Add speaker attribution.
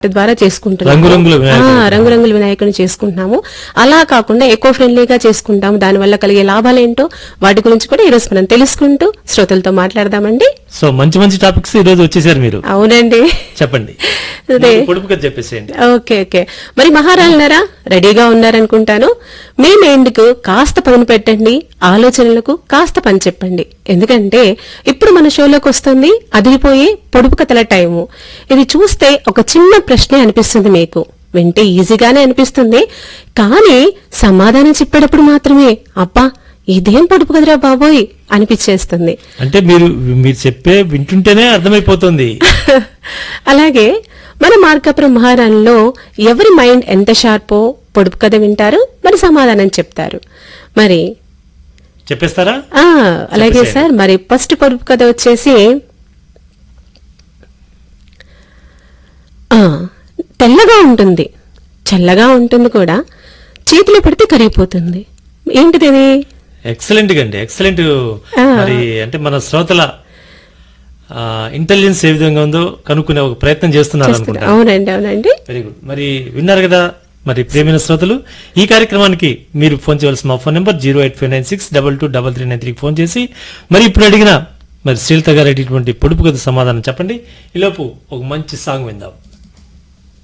Speaker 1: ద్వారా చేసుకుంటున్నాము
Speaker 2: రంగురంగుల వినాయకుడు.
Speaker 1: ఆ, రంగురంగుల వినాయకుడిని చేసుకుంటున్నాము అలా కాకుండా ఎకో ఫ్రెండ్లీగా చేసుకుంటాము దానివల్ల కలిగే లాభాలేంటో వాటి గురించి కూడా ఈరోజు మనం తెలుసుకుంటూ శ్రోతలతో మాట్లాడదామండి
Speaker 2: సో మంచి మంచి టాపిక్స్ ఈ రోజు వచ్చేసారు మీరు
Speaker 1: అవునండి
Speaker 2: చెప్పండి
Speaker 1: అదే.
Speaker 2: ముందు పొడుపు కథ చెప్పేసేయండి
Speaker 1: ఓకే ఓకే మరి మహారాజులారా రెడీగా ఉన్నారనుకుంటాను మీ మైండ్కు కాస్త పని పెట్టండి ఆలోచనలకు కాస్త పని చెప్పండి ఎందుకంటే ఇప్పుడు మన షోలోకి వస్తుంది అదిరిపోయే పొడుపు కథల టైము ఇది చూస్తే ఒక చిన్న ప్రశ్నే అనిపిస్తుంది మీకు వింటే ఈజీగానే అనిపిస్తుంది కానీ సమాధానం చెప్పేటప్పుడు మాత్రమే అబ్బా ఇదేం పొడుపు కదరా బాబోయ్ అనిపించేస్తుంది
Speaker 2: అంటే మీరు మీరు చెప్పే వింటుంటేనే అర్థమైపోతుంది
Speaker 1: అలాగే మన మార్కాపురం మహారాణిలో ఎవరి మైండ్ ఎంత షార్పో పొడుపు కథ వింటారు మరి సమాధానం చెప్తారు మరి
Speaker 2: చెప్పేస్తారా
Speaker 1: ఆ అలాగే
Speaker 2: చెప్పేసేయండి.
Speaker 1: సార్ మరి ఫస్ట్ పొడుపు కథ వచ్చేసి ఆ తెల్లగా ఉంటుంది చల్లగా ఉంటుంది కూడా చేతిలో పెడితే కరిగిపోతుంది ఏంటిది ఇది?
Speaker 2: ఎక్సలెంట్ అండి ఎక్సలెంట్
Speaker 1: ఆ.
Speaker 2: మరి అంటే మన శ్రోతల ఇంటెలిజెన్స్ ఏ విధంగా ఉందో కనుక్కునే ఒక ప్రయత్నం చేస్తున్నారు
Speaker 1: చేస్తున్నా-
Speaker 2: అనుకుంటా
Speaker 1: అవునండి అవునండి
Speaker 2: వెరీ గుడ్ మరి విన్నారు కదా మరి ప్రేమైన శ్రోతలు ఈ కార్యక్రమానికి మీరు ఫోన్ చేయవలసిన మా phone number zero eight five nine six double two double three nine త్రీకి ఫోన్ చేసి మరి ఇప్పుడు అడిగిన మరి శ్రీలత గారు అడిగినటువంటి పొడుపు కథ సమాధానం చెప్పండి ఈలోపు ఒక మంచి సాంగ్ విందాం